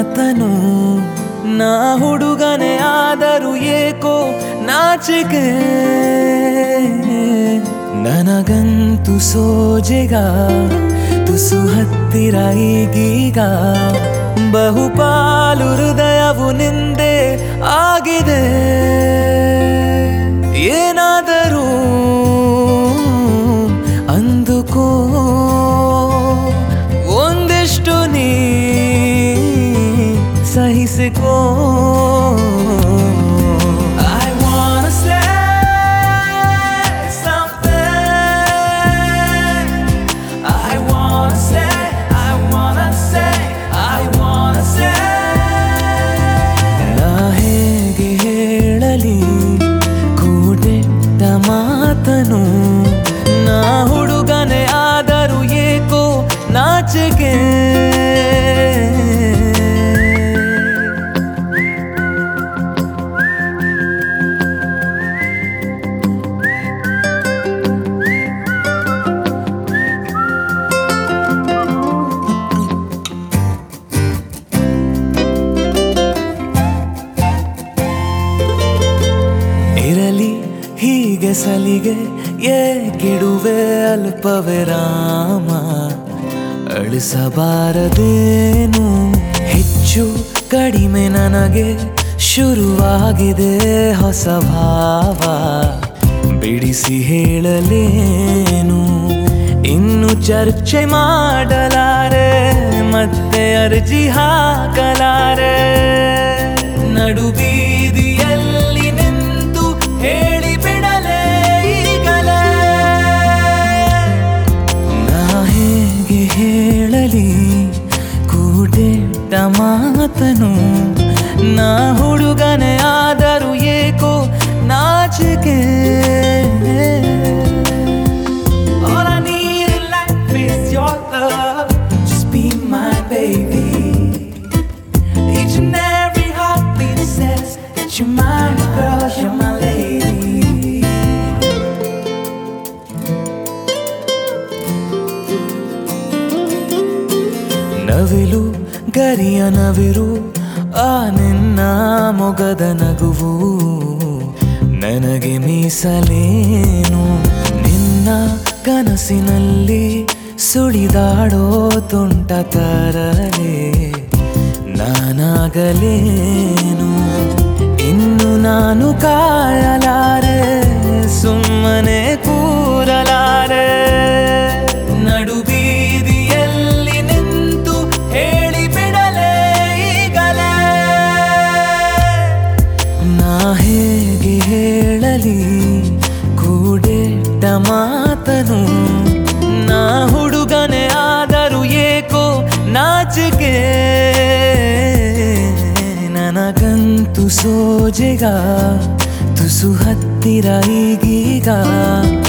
ಮಾತನು ನಾ ಹುಡುಗನೆ ಆದರೂ ಏಕೋ ನಾಚಿಕೆ ನನಗಂತೂ ಸೋಜೆಗ ತುಸು ಹತ್ತಿರ ಈಗೀಗ ಬಹುಪಾಲು ಹೃದಯವು ನಿಂದೆ ಆಗಿದೆ ಏನಾದರೂ ಅಂದುಕೋ ಒಂದಿಷ್ಟು ನೀ ಸಹಿಸಿಕೋ I wanna say something. I wanna say, I wanna say, I wanna say. ನಾ ಹೇಗೆ ಹೇಳಲಿ ಕೂಡೆಟ್ಟ ಮಾತನು ನಾ ಹುಡುಗನೆ ಆದರೂ ಏಕೋ ನಾಚಿಕೆ ಇರಲಿ ಹೀಗೆ ಸಲಿಗೆ ಏಕಿಡುವೆ ಅಲ್ಪವೇ ರಾಮ ಅಳಿಸಬಾರದೇನು ಹೆಚ್ಚು ಕಡಿಮೆ ನನಗೆ ಶುರುವಾಗಿದೆ ಹೊಸ ಭಾವ ಬಿಡಿಸಿ ಹೇಳಲೇನು ಇನ್ನು ಚರ್ಚೆ ಮಾಡಲಾರೆ ಮತ್ತೆ ಅರ್ಜಿ ಹಾಕಲಾರೆ ನಡು ಬೀದಿಯಲ್ಲಿ ನಿಂತು ಹೇಳಿ ಬಿಡಲೇ ಈಗಲೇ ನಾ ಹೇಗೆ ಹೇಳಲಿ ಕೂಡೆಟ್ಟ ಮಾತನು ನಾ ಹುಡುಗನೆ ಆದರೂ ಏಕೋ ನಾಚಿಕೆ All I need in life is your love. Just be my baby. Each and every heartbeat says that you're my girl, you're my lady. ನವಿಲು ಗರಿಯ ನವಿರು ಆ ನಿನ್ನ ಮೊಗದ ನಗುವು ನನಗೆ ಮೀಸಲೇನು ನಿನ್ನ ಕನಸಿನಲ್ಲಿ ಸುಳಿದಾಡೋ ತುಂಟ ತರಲೆ ನಾನಾಗಲೇನು ಇನ್ನು ನಾನು ಕಾಯಲಾರೆ ಸುಮ್ಮನೆ ಕೂರಲಾರೆ ನಡು ಬೀದಿಯಲ್ಲಿ ನಿಂತು ಹೇಳಿ ಬಿಡಲೇ ಈಗಲೇ ನಾ ಹೇಗೆ ಹೇಳಲಿ ಕೂಡೆಟ್ಟ ಮಾತನು ನಾ ಹುಡುಗನೆ ಆದರೂ ಏಕೋ ನಾಚಿಕೆ ನನಗಂತೂ ಸೋಜೆಗ ತುಸು ಹತ್ತಿರ ಈಗೀಗ